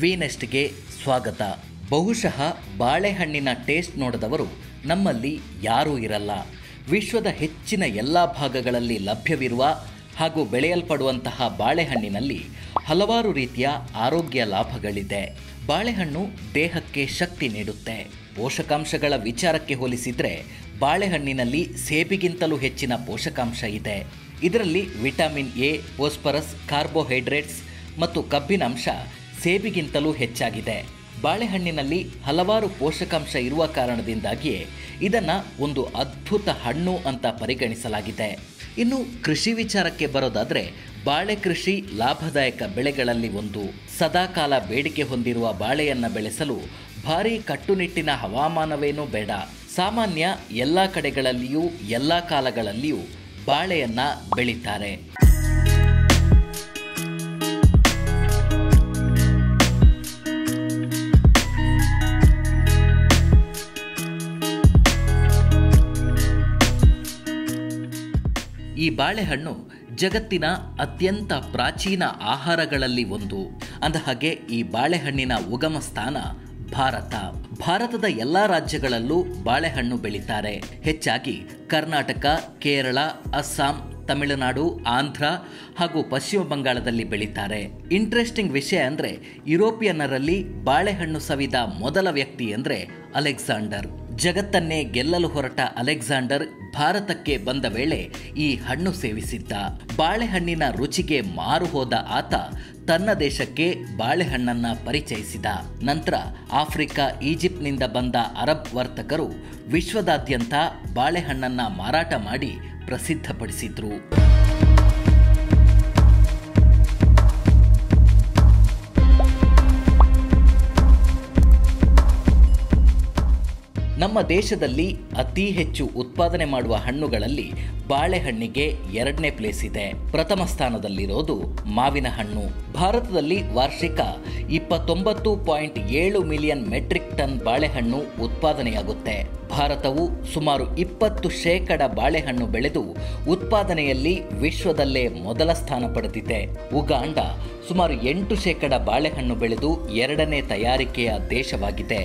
ವೀನೆಸ್ಟ್ಗೆ ಸ್ವಾಗತ ಬಹುಶಃ ಬಾಳೆಹಣ್ಣಿನ ಟೇಸ್ಟ್ ನೋಡದವರು ನಮ್ಮಲ್ಲಿ ಯಾರೂ ಇರಲ್ಲ ವಿಶ್ವದ ಹೆಚ್ಚಿನ ಎಲ್ಲ ಭಾಗಗಳಲ್ಲಿ ಲಭ್ಯವಿರುವ ಹಾಗೂ ಬೆಳೆಯಲ್ಪಡುವಂತಹ ಬಾಳೆಹಣ್ಣಿನಲ್ಲಿ ಹಲವಾರು ರೀತಿಯ ಆರೋಗ್ಯ ಲಾಭಗಳಿದೆ ಬಾಳೆಹಣ್ಣು ದೇಹಕ್ಕೆ ಶಕ್ತಿ ನೀಡುತ್ತೆ ಪೋಷಕಾಂಶಗಳ ವಿಚಾರಕ್ಕೆ ಹೋಲಿಸಿದರೆ ಬಾಳೆಹಣ್ಣಿನಲ್ಲಿ ಸೇಬಿಗಿಂತಲೂ ಹೆಚ್ಚಿನ ಪೋಷಕಾಂಶ ಇದೆ ಇದರಲ್ಲಿ ವಿಟಮಿನ್ ಎ ಫೋಸ್ಫರಸ್ ಕಾರ್ಬೋಹೈಡ್ರೇಟ್ಸ್ ಮತ್ತು ಕಬ್ಬಿನಾಂಶ ಸೇಬಿಗಿಂತಲೂ ಹೆಚ್ಚಾಗಿದೆ ಬಾಳೆಹಣ್ಣಿನಲ್ಲಿ ಹಲವಾರು ಪೋಷಕಾಂಶ ಇರುವ ಕಾರಣದಿಂದಾಗಿಯೇ ಇದನ್ನು ಒಂದು ಅದ್ಭುತ ಹಣ್ಣು ಅಂತ ಪರಿಗಣಿಸಲಾಗಿದೆ ಇನ್ನು ಕೃಷಿ ವಿಚಾರಕ್ಕೆ ಬರೋದಾದರೆ ಬಾಳೆ ಕೃಷಿ ಲಾಭದಾಯಕ ಬೆಳೆಗಳಲ್ಲಿ ಒಂದು ಸದಾಕಾಲ ಬೇಡಿಕೆ ಹೊಂದಿರುವ ಬಾಳೆಯನ್ನು ಬೆಳೆಸಲು ಭಾರೀ ಕಟ್ಟುನಿಟ್ಟಿನ ಹವಾಮಾನವೇನೂ ಬೇಡ ಸಾಮಾನ್ಯ ಎಲ್ಲ ಕಡೆಗಳಲ್ಲಿಯೂ ಎಲ್ಲ ಕಾಲಗಳಲ್ಲಿಯೂ ಬಾಳೆಯನ್ನು ಬೆಳೀತಾರೆ ಈ ಬಾಳೆಹಣ್ಣು ಜಗತ್ತಿನ ಅತ್ಯಂತ ಪ್ರಾಚೀನ ಆಹಾರಗಳಲ್ಲಿ ಒಂದು ಅಂದಹಾಗೆ ಈ ಬಾಳೆಹಣ್ಣಿನ ಉಗಮ ಸ್ಥಾನ ಭಾರತ ಭಾರತದ ಎಲ್ಲ ರಾಜ್ಯಗಳಲ್ಲೂ ಬಾಳೆಹಣ್ಣು ಬೆಳೀತಾರೆ ಹೆಚ್ಚಾಗಿ ಕರ್ನಾಟಕ ಕೇರಳ ಅಸ್ಸಾಂ ತಮಿಳುನಾಡು ಆಂಧ್ರ ಹಾಗೂ ಪಶ್ಚಿಮ ಬಂಗಾಳದಲ್ಲಿ ಬೆಳೀತಾರೆ ಇಂಟ್ರೆಸ್ಟಿಂಗ್ ವಿಷಯ ಅಂದರೆ ಯುರೋಪಿಯನ್ನರಲ್ಲಿ ಬಾಳೆಹಣ್ಣು ಸವಿದ ಮೊದಲ ವ್ಯಕ್ತಿ ಅಂದರೆ ಅಲೆಕ್ಸಾಂಡರ್ ಜಗತ್ತನ್ನೇ ಗೆಲ್ಲಲು ಹೊರಟ ಅಲೆಕ್ಸಾಂಡರ್ ಭಾರತಕ್ಕೆ ಬಂದ ವೇಳೆ ಈ ಹಣ್ಣು ಸೇವಿಸಿದ್ದ ಬಾಳೆಹಣ್ಣಿನ ರುಚಿಗೆ ಮಾರು ಹೋದ ಆತ ತನ್ನ ದೇಶಕ್ಕೆ ಬಾಳೆಹಣ್ಣನ್ನ ಪರಿಚಯಿಸಿದ ನಂತರ ಆಫ್ರಿಕಾ ಈಜಿಪ್ಟ್ನಿಂದ ಬಂದ ಅರಬ್ ವರ್ತಕರು ವಿಶ್ವದಾದ್ಯಂತ ಬಾಳೆಹಣ್ಣನ್ನ ಮಾರಾಟ ಮಾಡಿ ಪ್ರಸಿದ್ಧಪಡಿಸಿದ್ರು ನಮ್ಮ ದೇಶದಲ್ಲಿ ಅತಿ ಹೆಚ್ಚು ಉತ್ಪಾದನೆ ಮಾಡುವ ಹಣ್ಣುಗಳಲ್ಲಿ ಬಾಳೆಹಣ್ಣಿಗೆ ಎರಡನೇ ಪ್ಲೇಸ್ ಇದೆ ಪ್ರಥಮ ಸ್ಥಾನದಲ್ಲಿರೋದು ಮಾವಿನ ಹಣ್ಣು ಭಾರತದಲ್ಲಿ ವಾರ್ಷಿಕ ಇಪ್ಪತ್ತೊಂಬತ್ತು ಪಾಯಿಂಟ್ ಏಳು ಮಿಲಿಯನ್ ಮೆಟ್ರಿಕ್ ಟನ್ ಬಾಳೆಹಣ್ಣು ಉತ್ಪಾದನೆಯಾಗುತ್ತೆ ಭಾರತವು ಸುಮಾರು ಇಪ್ಪತ್ತು ಶೇಕಡ ಬಾಳೆಹಣ್ಣು ಬೆಳೆದು ಉತ್ಪಾದನೆಯಲ್ಲಿ ವಿಶ್ವದಲ್ಲೇ ಮೊದಲ ಸ್ಥಾನ ಪಡೆದಿದೆ ಉಗಾಂಡ ಸುಮಾರು ಎಂಟು ಶೇಕಡ ಬಾಳೆಹಣ್ಣು ಬೆಳೆದು ಎರಡನೇ ತಯಾರಿಕೆಯ ದೇಶವಾಗಿದೆ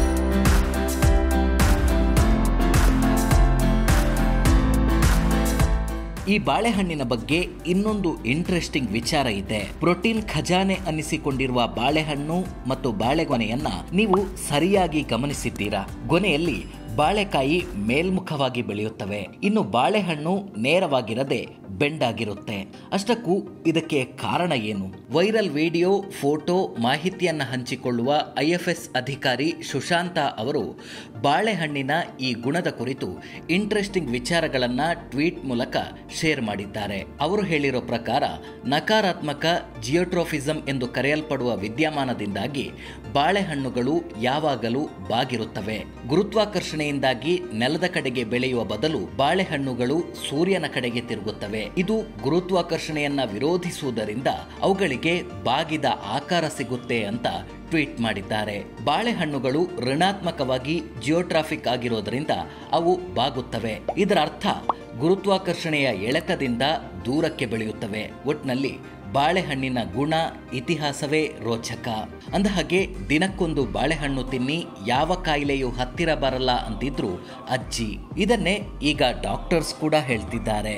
ಈ ಬಾಳೆಹಣ್ಣಿನ ಬಗ್ಗೆ ಇನ್ನೊಂದು ಇಂಟ್ರೆಸ್ಟಿಂಗ್ ವಿಚಾರ ಇದೆ ಪ್ರೋಟೀನ್ ಖಜಾನೆ ಅನ್ನಿಸಿಕೊಂಡಿರುವ ಬಾಳೆಹಣ್ಣು ಮತ್ತು ಬಾಳೆಗೊನೆಯನ್ನ ನೀವು ಸರಿಯಾಗಿ ಗಮನಿಸಿದ್ದೀರಾ ಗೊನೆಯಲ್ಲಿ ಬಾಳೆಕಾಯಿ ಮೇಲ್ಮುಖವಾಗಿ ಬೆಳೆಯುತ್ತವೆ ಇನ್ನು ಬಾಳೆಹಣ್ಣು ನೇರವಾಗಿರದೆ ಬೆಂಡಾಗಿರುತ್ತೆ ಅಷ್ಟಕ್ಕೂ ಇದಕ್ಕೆ ಕಾರಣ ಏನು ವೈರಲ್ ವಿಡಿಯೋ ಫೋಟೋ ಮಾಹಿತಿಯನ್ನ ಹಂಚಿಕೊಳ್ಳುವ ಐಎಫ್ಎಸ್ ಅಧಿಕಾರಿ ಸುಶಾಂತ ಅವರು ಬಾಳೆಹಣ್ಣಿನ ಈ ಗುಣದ ಕುರಿತು ಇಂಟ್ರೆಸ್ಟಿಂಗ್ ವಿಚಾರಗಳನ್ನ ಟ್ವೀಟ್ ಮೂಲಕ ಶೇರ್ ಮಾಡಿದ್ದಾರೆ ಅವರು ಹೇಳಿರೋ ಪ್ರಕಾರ ನಕಾರಾತ್ಮಕ ಜಿಯೋಟ್ರೋಫಿಸಂ ಎಂದು ಕರೆಯಲ್ಪಡುವ ವಿದ್ಯಮಾನದಿಂದಾಗಿ ಬಾಳೆಹಣ್ಣುಗಳು ಯಾವಾಗಲೂ ಬಾಗಿರುತ್ತವೆ ಗುರುತ್ವಾಕರ್ಷಣೆಯಿಂದಾಗಿ ನೆಲದ ಕಡೆಗೆ ಬೆಳೆಯುವ ಬದಲು ಬಾಳೆಹಣ್ಣುಗಳು ಸೂರ್ಯನ ಕಡೆಗೆ ತಿರುಗುತ್ತವೆ ಇದು ಗುರುತ್ವಾಕರ್ಷಣೆಯನ್ನ ವಿರೋಧಿಸುವುದರಿಂದ ಅವುಗಳಿಗೆ ಬಾಗಿದ ಆಕಾರ ಸಿಗುತ್ತೆ ಅಂತ ಟ್ವೀಟ್ ಮಾಡಿದ್ದಾರೆ ಬಾಳೆಹಣ್ಣುಗಳು ಋಣಾತ್ಮಕವಾಗಿ ಜಿಯೋಟ್ರಾಫಿಕ್ ಆಗಿರೋದ್ರಿಂದ ಅವು ಬಾಗುತ್ತವೆ ಇದರ ಅರ್ಥ ಗುರುತ್ವಾಕರ್ಷಣೆಯ ಎಳೆತದಿಂದ ದೂರಕ್ಕೆ ಬೆಳೆಯುತ್ತವೆ ಒಟ್ನಲ್ಲಿ ಬಾಳೆಹಣ್ಣಿನ ಗುಣ ಇತಿಹಾಸವೇ ರೋಚಕ ಅಂದಹಾಗೆ ದಿನಕ್ಕೊಂದು ಬಾಳೆಹಣ್ಣು ತಿನ್ನಿ ಯಾವ ಕಾಯಿಲೆಯೂ ಹತ್ತಿರ ಬರಲ್ಲ ಅಂತಿದ್ರು ಅಜ್ಜಿ ಇದನ್ನೇ ಈಗ ಡಾಕ್ಟರ್ಸ್ ಕೂಡ ಹೇಳ್ತಿದ್ದಾರೆ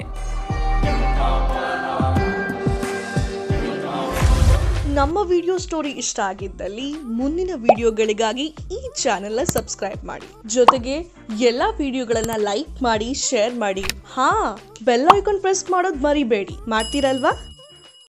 ನಮ್ಮ ವಿಡಿಯೋ ಸ್ಟೋರಿ ಇಷ್ಟ ಆಗಿದ್ದಲ್ಲಿ ಮುಂದಿನ ವಿಡಿಯೋಗಳಿಗಾಗಿ ಈ ಚಾನೆಲ್ನ ಸಬ್ಸ್ಕ್ರೈಬ್ ಮಾಡಿ ಜೊತೆಗೆ ಎಲ್ಲ ವಿಡಿಯೋಗಳನ್ನ ಲೈಕ್ ಮಾಡಿ ಶೇರ್ ಮಾಡಿ ಹಾ ಬೆಲ್ ಐಕಾನ್ ಪ್ರೆಸ್ ಮಾಡೋದು ಮರಿಬೇಡಿ ಮಾಡ್ತೀರಲ್ವಾ